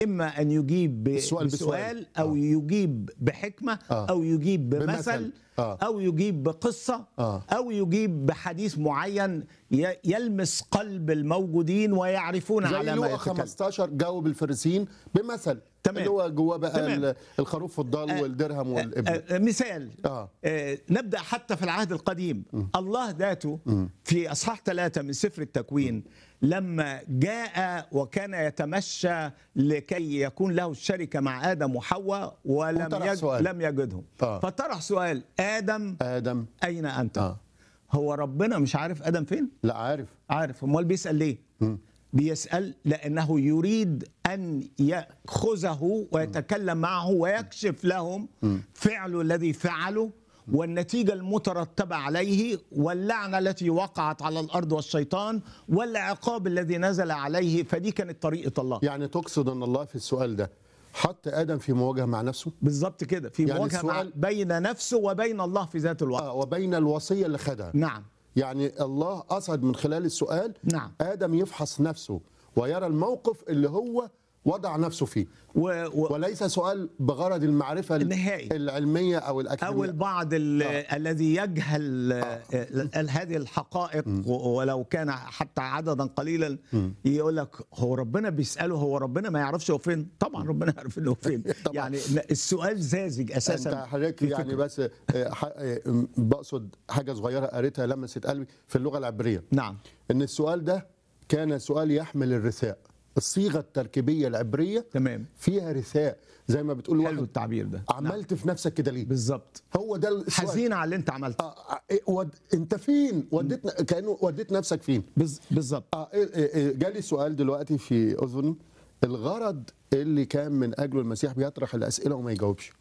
اما ان يجيب ب- السؤال بسؤال بسؤال. او آه. يجيب بحكمه آه. او يجيب بمثل بمثل. آه. او يجيب بقصه آه. او يجيب بحديث معين ي- يلمس قلب الموجودين ويعرفون زي على ما لوقا يتكلم 15 جاوب الفريسيين بمثل تمام. اللي هو جواه بقى تمام. ال- الخروف والضال والدرهم والابن آه، آه، مثال آه. آه، نبدا حتى في العهد القديم الله ذاته في اصحاح ثلاثه من سفر التكوين لما جاء وكان يتمشى لكي يكون له الشركه مع ادم وحواء ولم وطرح يج... سؤال. لم يجدهم آه. فطرح سؤال ادم ادم اين انت آه. هو ربنا مش عارف ادم فين لا عارف عارف امال بيسال ليه بيسال لانه يريد ان ياخذه ويتكلم معه ويكشف لهم فعله الذي فعله والنتيجة المترتبة عليه واللعنة التي وقعت على الأرض والشيطان والعقاب الذي نزل عليه فدي كانت طريقة الله يعني تقصد ان الله في السؤال ده حط ادم في مواجهه مع نفسه بالظبط كده في يعني مواجهة مع السؤال- بين نفسه وبين الله في ذات الوقت آه وبين الوصيه اللي خدها نعم يعني الله قصد من خلال السؤال نعم. ادم يفحص نفسه ويرى الموقف اللي هو وضع نفسه فيه و... و... وليس سؤال بغرض المعرفه ال- النهائي. العلميه او أو الاكاديميه البعض ال- الذي يجهل ال- هذه الحقائق و- ولو كان حتى عددا قليلا يقول لك هو ربنا بيسأله هو ربنا ما يعرفش هو فين طبعا ربنا يعرف انه فين طبعا. يعني السؤال ساذج اساسا انت حضرتك في يعني فكره. بس آه، ح- آه، بقصد حاجه صغيره قريتها لمست قلبي في اللغه العبريه نعم ان السؤال ده كان سؤال يحمل الرثاء الصيغه التركيبيه العبريه تمام فيها رثاء زي ما بتقول حلو واحد التعبير ده عملت في نفسك كده ليه بالظبط هو ده السؤال حزين على اللي انت عملته آه، آه، إيه، ود... انت فين وديتنا كانه وديت نفسك فين بز- بالظبط اه إيه- إيه- إيه، جالي سؤال دلوقتي في اذني الغرض اللي كان من اجله المسيح بيطرح الاسئله وما يجاوبش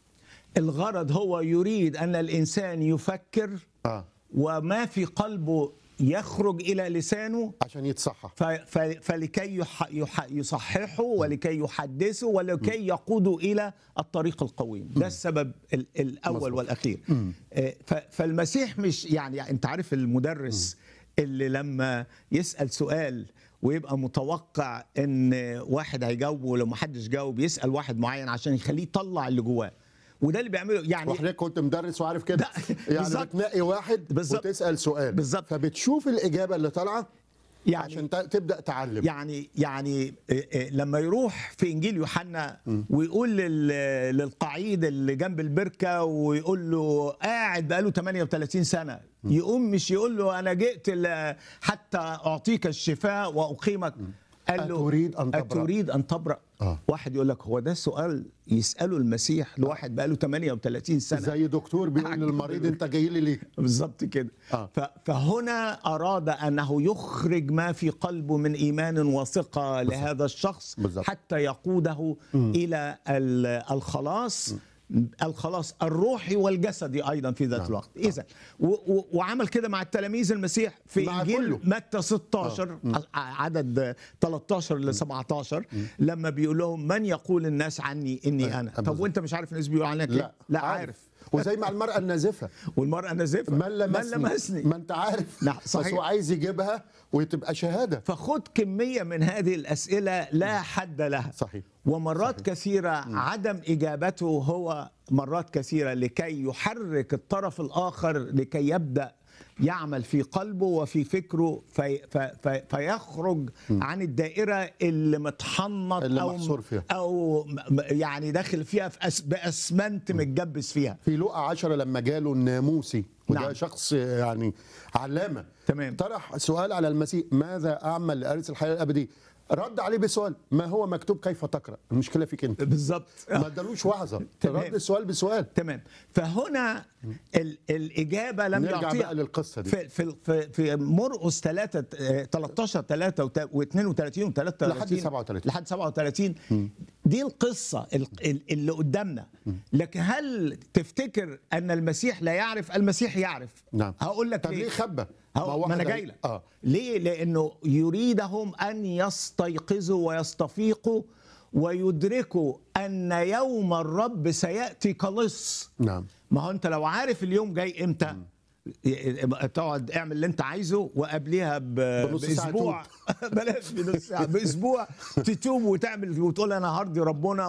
الغرض هو يريد ان الانسان يفكر اه وما في قلبه يخرج الى لسانه عشان يتصحح ف- ف- فلكي يح يح يصححه ولكي يحدثه ولكي يقوده الى الطريق القويم ده السبب ال- الاول مظبوط. والاخير آه، ف- فالمسيح مش يعني انت عارف المدرس اللي لما يسال سؤال ويبقى متوقع ان واحد هيجاوبه ولو ما حدش جاوب يسال واحد معين عشان يخليه يطلع اللي جواه وده اللي بيعمله يعني وحضرتك كنت مدرس وعارف كده ده- يعني بالظبط. بتنقي واحد بالظبط. وتسال سؤال بالظبط. فبتشوف الاجابه اللي طالعه يعني عشان ت- تبدا تعلم يعني يعني إيه إيه لما يروح في انجيل يوحنا ويقول لل- للقعيد اللي جنب البركه ويقول له قاعد بقاله 38 سنه يقوم مش يقول له انا جئت ل- حتى اعطيك الشفاء واقيمك قال له أتريد أن تبرأ؟ أتريد أن تبرأ آه. واحد يقول لك هو ده سؤال يسأله المسيح لواحد بقاله 38 سنة زي دكتور بيقول عجيب. للمريض انت جاي لي ليه بالظبط كده آه. ف- فهنا اراد انه يخرج ما في قلبه من ايمان وثقه لهذا الشخص بالظبط. حتى يقوده الى ال- الخلاص الخلاص الروحي والجسدي ايضا في ذات نعم. الوقت اذا و- و- وعمل كده مع التلاميذ المسيح في مع انجيل كله. متى 16 ع- عدد 13 ل 17 لما بيقول لهم من يقول الناس عني اني انا طب بالظبط. وانت مش عارف الناس بيقولوا عنك إيه؟ لا لا عارف وزي مع المراه النازفه والمرأة نازفة من لمسني من لمسني ما انت عارف نعم، بس صحيح. هو عايز يجيبها وتبقى شهاده فخد كمية من هذه الأسئلة لا حد لها صحيح. ومرات صحيح. كثيرة عدم إجابته هو مرات كثيرة لكي يحرك الطرف الآخر لكي يبدأ يعمل في قلبه وفي فكره في في في فيخرج عن الدائرة اللي متحنط اللي أو محصور فيها. أو م- يعني داخل فيها في أس بأسمنت متجبس فيها في لقا عشرة لما جاله الناموسي وده نعم. شخص يعني علامة تمام. طرح سؤال على المسيح ماذا أعمل لأرث الحياة الأبدية رد عليه بسؤال ما هو مكتوب كيف تقرأ المشكلة فيك أنت بالظبط ما ادالوش وعظة تمام. رد السؤال بسؤال تمام فهنا ال الإجابة لم نرجع يعطيها بقى للقصة دي في في في, في مرقس 3 13 3 و32 و 33 لحد 37. لحد 37 دي القصه ال- ال- اللي قدامنا لكن هل تفتكر ان المسيح لا يعرف المسيح يعرف نعم هقول لك طب ليه خبى ما هو ما واحد انا قال- جاي لك اه ليه لانه يريدهم ان يستيقظوا ويستفيقوا ويدركوا ان يوم الرب سياتي كلص نعم ما هو انت لو عارف اليوم جاي امتى تقعد اعمل اللي انت عايزه وقبليها ب- بنص ساعة باسبوع بلاش بنص ساعه باسبوع تتوب وتعمل وتقول انا هرضي ربنا